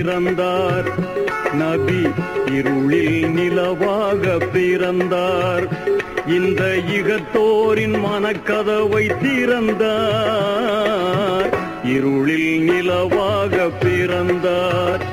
பிறந்தார் நபி இருளில் நிலவாக பிறந்தார் இந்த இகத்தோரின் மனக்கதவை திறந்தார் இருளில் நிலவாக பிறந்தார்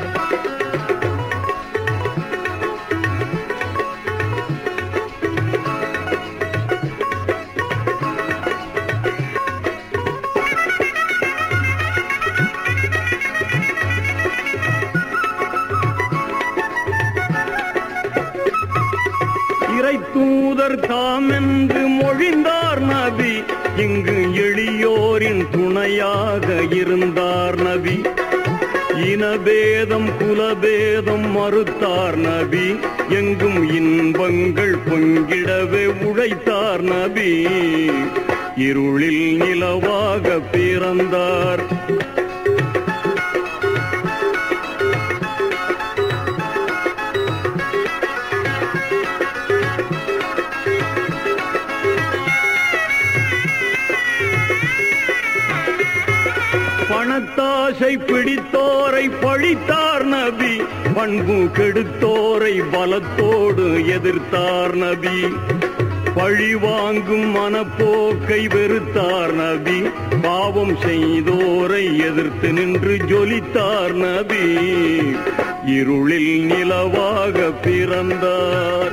இறை தூதர் தாம் என்று மொழிந்தார் நபி இங்கு எளியோரின் துணையாக இருந்தார் நபி இனபேதம் குலபேதம் மறுத்தார் நபி எங்கும் இன்பங்கள் பொங்கிடவே உழைத்தார் நபி இருளில் நிலவாக பிறந்தார் பணத்தாசை பிடித்தோரை பழித்தார் நபி பண்பு கெடுத்தோரை பலத்தோடு எதிர்த்தார் நபி பழி வாங்கும் மனப்போக்கை வெறுத்தார் நபி பாவம் செய்தோரை எதிர்த்து நின்று ஜொலித்தார் நபி இருளில் நிலவாக பிறந்தார்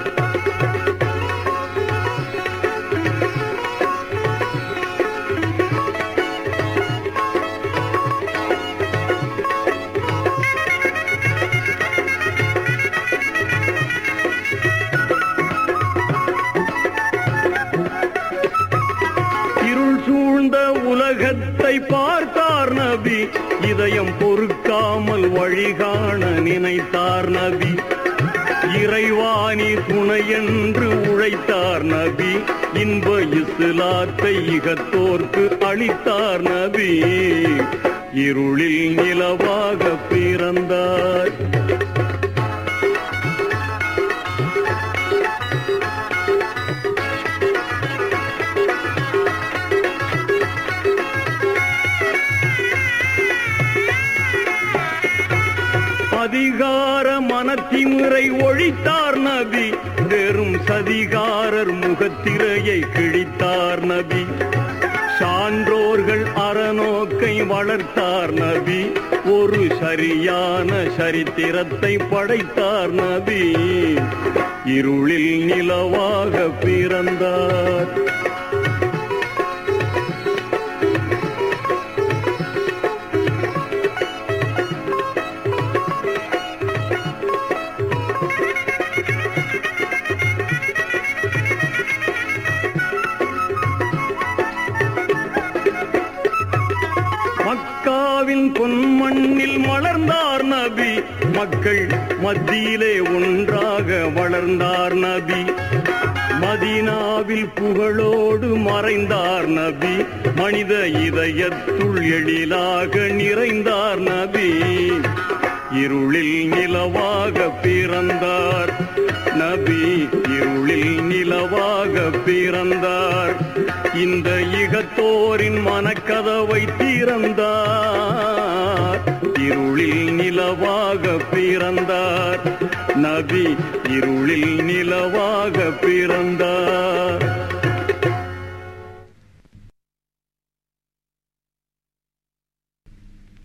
இருள் சூழ்ந்த உலகத்தை பார்த்தார் நபி இதயம் பொறுக்காமல் வழிகாண நினைத்தார் நபி இறைவாணி துணை என்று உழைத்தார் நபி இன்ப இஸ்லாத்தை இகத்தோர்க்கு அளித்தார் நபி இருளில் நிலவாக பிறந்தார் அதிகார மனத்திமுறை ஒழித்தார் நபி வெறும் சதிகாரர் முகத்திரையை கிழித்தார் நபி சான்றோர்கள் அறநோக்கை வளர்த்தார் நபி ஒரு சரியான சரித்திரத்தை படைத்தார் நபி இருளில் நிலவாக பிறந்தார் மக்காவின் பொன்மண்ணில் மலர்ந்தார் நபி மக்கள் மத்தியிலே ஒன்றாக வளர்ந்தார் நபி மதீனாவில் புகழோடு மறைந்தார் நபி மனித இதயத்துள் எழிலாக நிறைந்தார் நபி இருளில் நிலவாக பிறந்தார் நபி இருளில் நிலவாக பிறந்தார் இந்த இகத்தோரின் மனக்கதவை திறந்தார் இருளில் நிலவாக பிறந்தார் நபி இருளில் நிலவாக பிறந்தார்